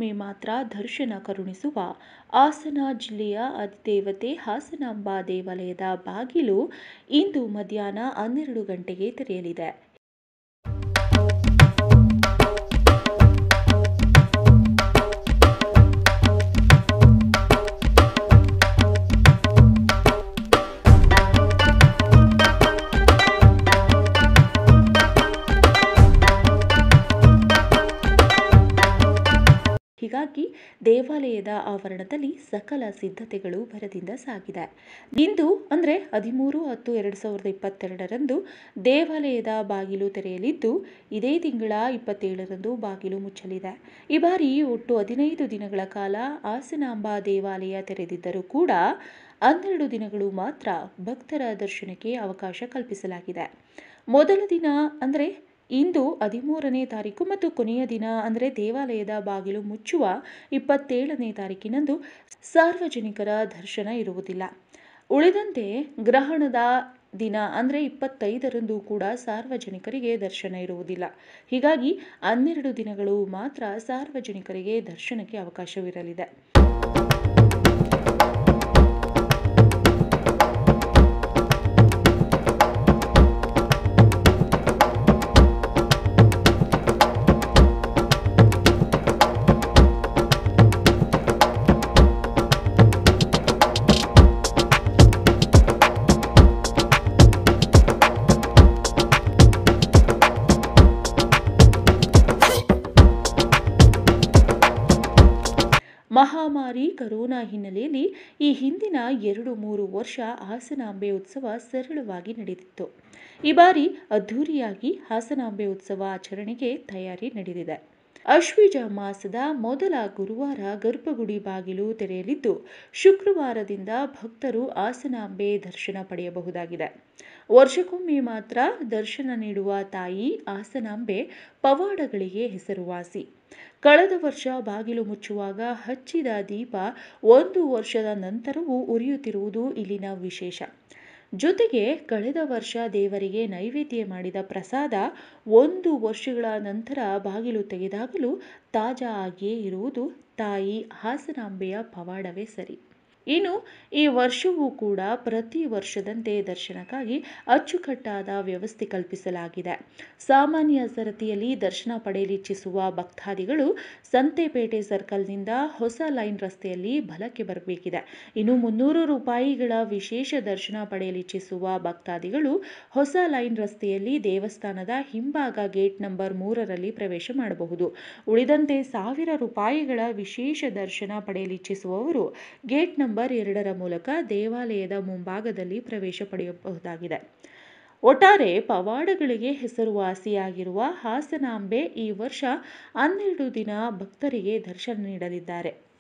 ವರ್ಷಕ್ಕೊಮ್ಮೆ ಮಾತ್ರ ದರ್ಶನ ಕರುಣಿಸುವ ಹಾಸನ ಜಿಲ್ಲೆಯ ಅಧಿದೇವತೆ ಹಾಸನಾಂಬ ದೇವಾಲಯದ ಬಾಗಿಲು ಇಂದು ಮಧ್ಯಾಹ್ನ ಹನ್ನೆರಡು ಗಂಟೆಗೆ ತೆರೆಯಲಿದೆ ಹೀಗಾಗಿ ದೇವಾಲಯದ ಆವರಣದಲ್ಲಿ ಸಕಲ ಸಿದ್ಧತೆಗಳು ಭರದಿಂದ ಸಾಗಿದೆ ಇಂದು ಅಂದರೆ ಹದಿಮೂರು ಹತ್ತು ಎರಡು ಸಾವಿರದ ಇಪ್ಪತ್ತೆರಡರಂದು ದೇವಾಲಯದ ಬಾಗಿಲು ತೆರೆಯಲಿದ್ದು ಇದೇ ತಿಂಗಳ ಇಪ್ಪತ್ತೇಳರಂದು ಬಾಗಿಲು ಮುಚ್ಚಲಿದೆ ಈ ಬಾರಿ ಒಟ್ಟು ಹದಿನೈದು ದಿನಗಳ ಕಾಲ ಹಾಸನಾಂಬ ದೇವಾಲಯ ತೆರೆದಿದ್ದರೂ ಕೂಡ ಹನ್ನೆರಡು ದಿನಗಳು ಮಾತ್ರ ಭಕ್ತರ ದರ್ಶನಕ್ಕೆ ಅವಕಾಶ ಕಲ್ಪಿಸಲಾಗಿದೆ ಮೊದಲ ದಿನ ಅಂದರೆ ಇಂದು ಹದಿಮೂರನೇ ತಾರೀಕು ಮತ್ತು ಕೊನೆಯ ದಿನ ಅಂದರೆ ದೇವಾಲಯದ ಬಾಗಿಲು ಮುಚ್ಚುವ ಇಪ್ಪತ್ತೇಳನೇ ತಾರೀಕಿನಂದು ಸಾರ್ವಜನಿಕರ ದರ್ಶನ ಇರುವುದಿಲ್ಲ ಉಳಿದಂತೆ ಗ್ರಹಣದ ದಿನ ಅಂದರೆ ಇಪ್ಪತ್ತೈದರಂದು ಕೂಡ ಸಾರ್ವಜನಿಕರಿಗೆ ದರ್ಶನ ಇರುವುದಿಲ್ಲ ಹೀಗಾಗಿ ಹನ್ನೆರಡು ದಿನಗಳು ಮಾತ್ರ ಸಾರ್ವಜನಿಕರಿಗೆ ದರ್ಶನಕ್ಕೆ ಅವಕಾಶವಿರಲಿದೆ ಮಹಾಮಾರಿ ಕರೋನಾ ಹಿನ್ನೆಲೆಯಲ್ಲಿ ಈ ಹಿಂದಿನ ಎರಡು ಮೂರು ವರ್ಷ ಹಾಸನಾಂಬೆ ಉತ್ಸವ ಸರಳವಾಗಿ ನಡೆದಿತ್ತು ಈ ಬಾರಿ ಅದ್ಧೂರಿಯಾಗಿ ಹಾಸನಾಂಬೆ ಉತ್ಸವ ಆಚರಣೆಗೆ ತಯಾರಿ ನಡೆದಿದೆ ಅಶ್ವಿಜ ಮಾಸದ ಮೊದಲ ಗುರುವಾರ ಗರ್ಭಗುಡಿ ಬಾಗಿಲು ತೆರೆಯಲಿದ್ದು ಶುಕ್ರವಾರದಿಂದ ಭಕ್ತರು ಹಾಸನಾಂಬೆ ದರ್ಶನ ಪಡೆಯಬಹುದಾಗಿದೆ ವರ್ಷಕ್ಕೊಮ್ಮೆ ಮಾತ್ರ ದರ್ಶನ ನೀಡುವ ತಾಯಿ ಹಾಸನಾಂಬೆ ಪವಾಡಗಳಿಗೆ ಹೆಸರುವಾಸಿ ಕಳೆದ ವರ್ಷ ಬಾಗಿಲು ಮುಚ್ಚುವಾಗ ಹಚ್ಚಿದ ದೀಪ ಒಂದು ವರ್ಷದ ನಂತರವೂ ಉರಿಯುತ್ತಿರುವುದು ಇಲ್ಲಿನ ವಿಶೇಷ ಜೊತೆಗೆ ಕಳೆದ ವರ್ಷ ದೇವರಿಗೆ ನೈವೇದ್ಯ ಮಾಡಿದ ಪ್ರಸಾದ ಒಂದು ವರ್ಷಗಳ ನಂತರ ಬಾಗಿಲು ತೆಗೆದಾಗಲೂ ತಾಜಾ ಆಗಿಯೇ ಇರುವುದು ತಾಯಿ ಹಾಸನಾಂಬೆಯ ಪವಾಡವೇ ಸರಿ ಇನ್ನು ಈ ವರ್ಷವೂ ಕೂಡ ಪ್ರತಿ ವರ್ಷದಂತೆ ದರ್ಶನಕ್ಕಾಗಿ ಅಚ್ಚುಕಟ್ಟಾದ ವ್ಯವಸ್ಥೆ ಕಲ್ಪಿಸಲಾಗಿದೆ ಸಾಮಾನ್ಯ ಸರತಿಯಲ್ಲಿ ದರ್ಶನ ಪಡೆಯಲಿಚ್ಛಿಸುವ ಭಕ್ತಾದಿಗಳು ಸಂತೆಪೇಟೆ ಸರ್ಕಲ್ನಿಂದ ಹೊಸ ಲೈನ್ ರಸ್ತೆಯಲ್ಲಿ ಬಲಕ್ಕೆ ಬರಬೇಕಿದೆ ಇನ್ನು ಮುನ್ನೂರು ರೂಪಾಯಿಗಳ ವಿಶೇಷ ದರ್ಶನ ಪಡೆಯಲಿಚ್ಛಿಸುವ ಭಕ್ತಾದಿಗಳು ಹೊಸ ಲೈನ್ ರಸ್ತೆಯಲ್ಲಿ ದೇವಸ್ಥಾನದ ಹಿಂಭಾಗ ಗೇಟ್ ನಂಬರ್ ಮೂರರಲ್ಲಿ ಪ್ರವೇಶ ಮಾಡಬಹುದು ಉಳಿದಂತೆ ಸಾವಿರ ರೂಪಾಯಿಗಳ ವಿಶೇಷ ದರ್ಶನ ಪಡೆಯಲಿಚ್ಛಿಸುವವರು ಗೇಟ್ ನಂಬರ್ ಎರಡರ ಮೂಲಕ ದೇವಾಲಯದ ಮುಂಭಾಗದಲ್ಲಿ ಪ್ರವೇಶ ಪಡೆಯಬಹುದಾಗಿದೆ ಒಟ್ಟಾರೆ ಪವಾಡಗಳಿಗೆ ಹೆಸರುವಾಸಿಯಾಗಿರುವ ಹಾಸನಾಂಬೆ ಈ ವರ್ಷ ಹನ್ನೆರಡು ದಿನ ಭಕ್ತರಿಗೆ ದರ್ಶನ ನೀಡಲಿದ್ದಾರೆ